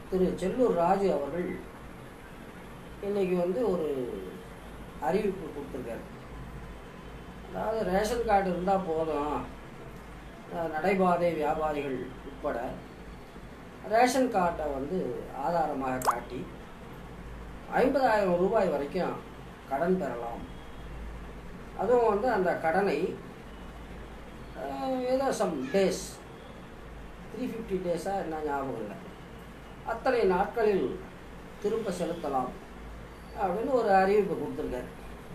திரு செல்லூர் ராஜு அவர்கள் இன்னைக்கு வந்து ஒரு அறிவிப்பு கொடுத்துருக்காரு அதாவது ரேஷன் கார்டு இருந்தால் போதும் அஹ் நடைபாதை வியாபாரிகள் உட்பட ரேஷன் கார்டை வந்து ஆதாரமாக காட்டி ஐம்பதாயிரம் ரூபாய் வரைக்கும் கடன் பெறலாம் அதுவும் வந்து அந்த கடனை அஹ், ஏதோ சம் டேஸ் த்ரீ ஃபிஃப்டி டேஸாக என்ன ஞாபகம் இல்லை அத்தனை நாட்களில் திரும்ப செலுத்தலாம் அப்படின்னு ஒரு அறிவிப்பு கொடுத்துருக்காரு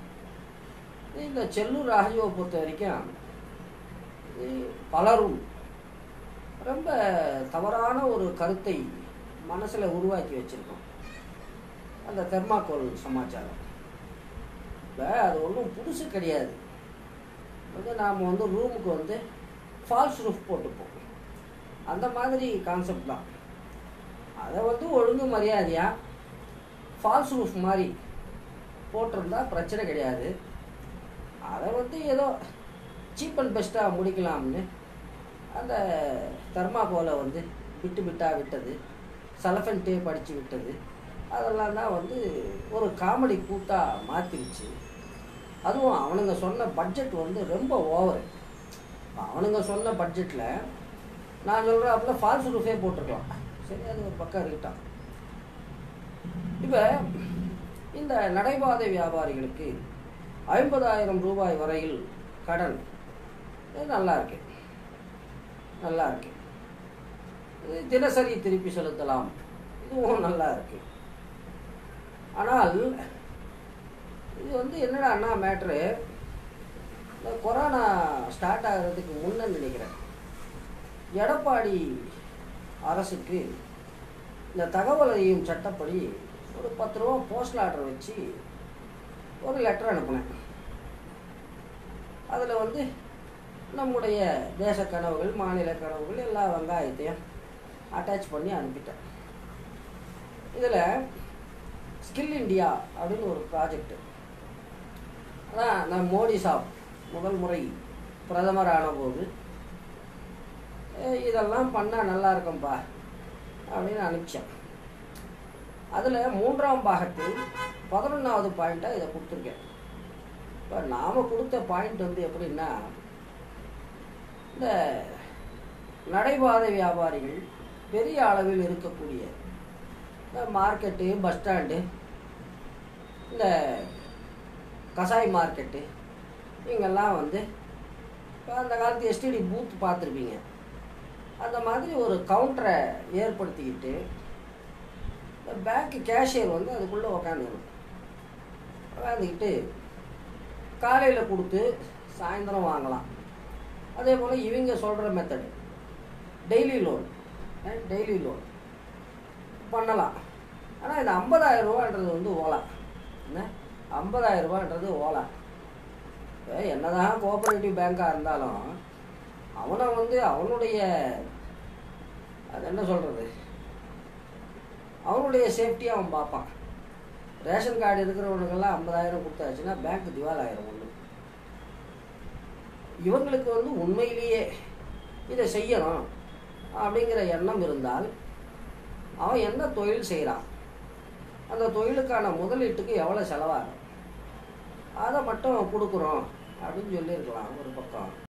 இந்த செல்லூர் ராஜுவை பொறுத்த வரைக்கும் இது பலரும் ரொம்ப தவறான ஒரு கருத்தை மனசில் உருவாக்கி வச்சுருக்கோம் அந்த தெர்மாக்கோல் சமாச்சாரம் இப்போ அது ஒன்றும் புதுசு கிடையாது வந்து நாம் வந்து ரூமுக்கு வந்து ஃபால்ஸ் ரூஃப் போட்டுப்போம் அந்த மாதிரி கான்செப்ட் தான் அதை வந்து ஒழுங்கு மரியாதையாக ஃபால்ஸ் ரூஃப் மாதிரி போட்டிருந்தா பிரச்சனை கிடையாது அதை வந்து ஏதோ சீப் அண்ட் பெஸ்ட்டாக முடிக்கலாம்னு அந்த தெர்மாகோலை வந்து விட்டு விட்டா விட்டது சலஃபன் டேப் அடித்து விட்டது அதெல்லாம் தான் வந்து ஒரு காமெடி கூத்தாக மாற்றிருச்சு அதுவும் அவனுங்க சொன்ன பட்ஜெட் வந்து ரொம்ப ஓவர் அவனுங்க சொன்ன பட்ஜெட்டில் நான் சொல்கிறேன் அப்படின்னா ஃபால்ஸ் ரூஃபே போட்டிருக்கலாம் சரி அது ஒரு பக்கம் இருக்கட்டும் இப்போ இந்த நடைபாதை வியாபாரிகளுக்கு ஐம்பதாயிரம் ரூபாய் வரையில் கடன் இது நல்லா இருக்கு நல்லா இருக்கு இது தினசரி திருப்பி செலுத்தலாம் இதுவும் நல்லா இருக்கு ஆனால் இது வந்து என்னடான்னா மேட்ரு இந்த கொரோனா ஸ்டார்ட் ஆகிறதுக்கு முன்ன நினைக்கிறேன் எடப்பாடி அரசுக்கு இந்த தகவல் அறியும் சட்டப்படி ஒரு பத்து ரூபா போஸ்டல் ஆர்டர் வச்சு ஒரு லெட்டர் அனுப்பினேன் அதில் வந்து நம்முடைய தேச கனவுகள் மாநில கனவுகள் எல்லா வெங்காயத்தையும் அட்டாச் பண்ணி அனுப்பிட்டேன் இதில் ஸ்கில் இந்தியா அப்படின்னு ஒரு ப்ராஜெக்ட் அதான் நான் மோடி சாப் முதல் முறை பிரதமர் ஆனபோது "ஏய், இதெல்லாம் பண்ணால் நல்லா இருக்கும்பா அப்படின்னு அனுப்பிச்சேன் அதில் மூன்றாம் பாகத்தில் பதினொன்றாவது பாயிண்ட்டாக இதை கொடுத்துருக்கேன் இப்போ நாம் கொடுத்த பாயிண்ட் வந்து எப்படின்னா இந்த நடைபாதை வியாபாரிகள் பெரிய அளவில் இருக்கக்கூடிய இந்த மார்க்கெட்டு பஸ் ஸ்டாண்டு இந்த கசாய் மார்க்கெட்டு இங்கெல்லாம் வந்து இப்போ அந்த காலத்து எஸ்டிடி பூத் பார்த்துருப்பீங்க அந்த மாதிரி ஒரு கவுண்டரை ஏற்படுத்திக்கிட்டு இந்த பேங்க் கேஷியர் வந்து அதுக்குள்ளே உக்காந்துக்கணும் உக்காந்துக்கிட்டு காலையில் கொடுத்து சாயந்தரம் வாங்கலாம் அதே போல் இவங்க சொல்கிற method daily loan daily loan பண்ணலாம் ஆனால் இந்த ஐம்பதாயிரம் ரூபான்றது வந்து ஓலா என்ன ஐம்பதாயிரம் ரூபான்றது ஓலா இப்போ என்னதான் கோஆபரேட்டிவ் பேங்காக இருந்தாலும் அவனை வந்து அவனுடைய அது என்ன சொல்கிறது அவனுடைய சேஃப்டியை அவன் பார்ப்பான் ரேஷன் கார்டு இருக்கிறவனுக்கெல்லாம் ஐம்பதாயிரம் கொடுத்தாச்சுன்னா பேங்க் திவால் ஆயிரும் ஒன்று இவங்களுக்கு வந்து உண்மையிலேயே இதை செய்யணும் அப்படிங்கிற எண்ணம் இருந்தால் அவன் என்ன தொழில் செய்கிறான் அந்த தொழிலுக்கான முதலீட்டுக்கு எவ்வளோ செலவாகும் அதை மட்டும் கொடுக்குறோம் அப்படின்னு சொல்லியிருக்கலாம் ஒரு பக்கம்